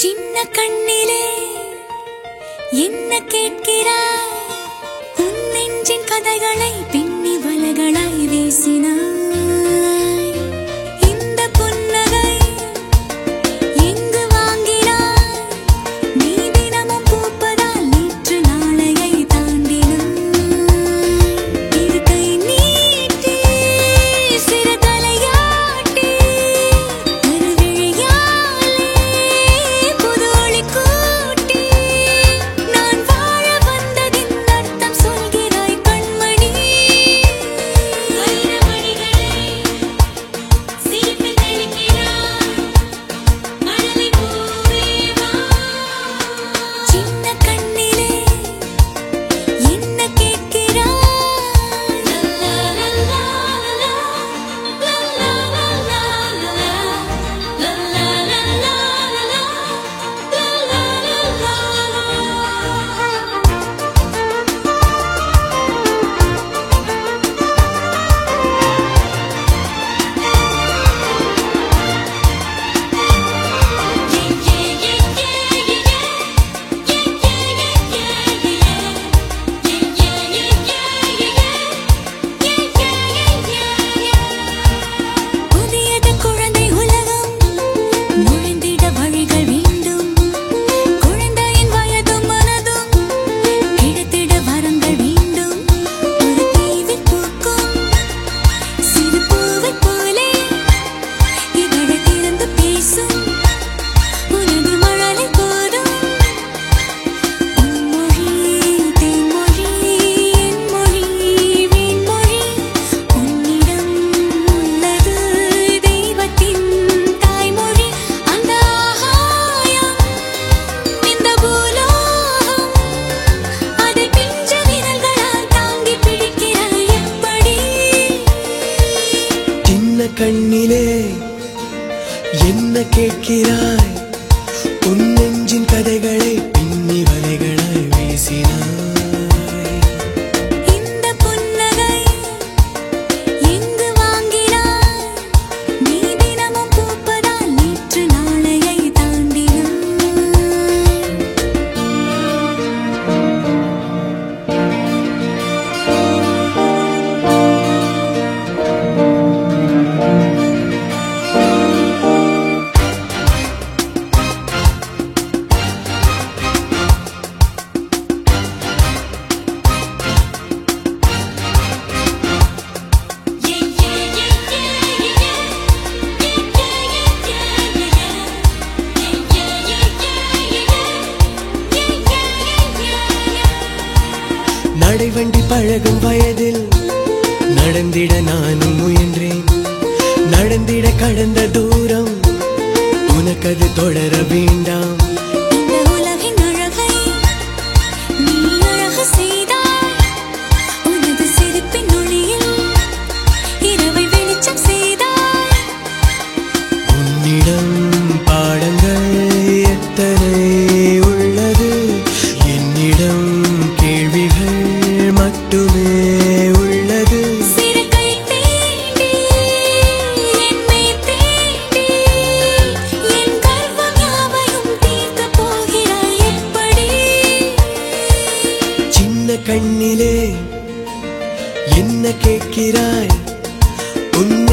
சின்ன கண்ணிலே என்ன கேட்கிறாய் உன் நெஞ்சின் கதைகளை பின்னி வலைகளாய் வீசினாய் இந்த புன்னகை எங்கு வாங்கினாய் நீ தினமும் பூப்பதால் நேற்று நாளையை தாண்டினாய் இரு கை நீட்டி சிறு தலையாட்டி கருவிழியாலே புது ஒளி கூட்டி நான் வாழ வந்ததின் அர்த்தம் சொல்கிறாய் கண்மணி வைரமணிகளை சிரிப்பில் தெளிக்கிறாய் மழலை பூவே வா சின்ன கண்ணிலே என்ன கேட்கிறாய் லல்லா லல்லா லல்லா லல்லா லல்லா லல்லா புதியது குழந்தை உலகம் நுழைந்திட வழிகள் வேண்டும் குழந்தையின் வயதும் மனதும் கிடைத்திட வரங்கள் வேண்டும் ஒரு தீவில் பூக்கும் சிறு பூவைப் போலே இதழை திறந்து பேசும் உனது மழலை போதும் உன் மொழி தேன்மொழி என் மொழி வீண்மொழி உன்னிடம் உள்ளது தெய்வத்தின் தாய்மொழி அந்த ஆகாயம் இந்த பூலோகம் அதை பிஞ்சு விரல்களால் தாங்கி பிடிக்கிறாய் எப்படி சின்ன கண்ணிலே என்ன கேட்கிறாய் உன் நெஞ்சின் கதைகளை பின்னி வலைகளாய் வீசினாய் இந்த புன்னகை எங்கு வாங்கினாய் நீ தினமும் பூப்பதால் நேற்று நாளையை தாண்டினாய் நடைவண்டி பழகும் வயதில் நடந்திட நானும் முயன்றேன் நடந்திட கடந்த தூரம் உனக்கது தொடர வேண்டாம் இந்த உலகின் அழகை நீ அழகு செய்தாய் உனது சிரிப்பின் ஒளியில் இரவை வெளிச்சம் செய்தாய் உன்னிடம் பாடங்கள் எத்தனை உள்ளது என்னிடம் கேள்விகள் மட்டுமே உள்ளது சிறு கை தீண்டி என்னை தீண்டி என் கர்வம் யாவையும் தீர்க்கப் போகிறாய் எப்படி சின்ன கண்ணிலே என்ன கேட்கிறாய் உன்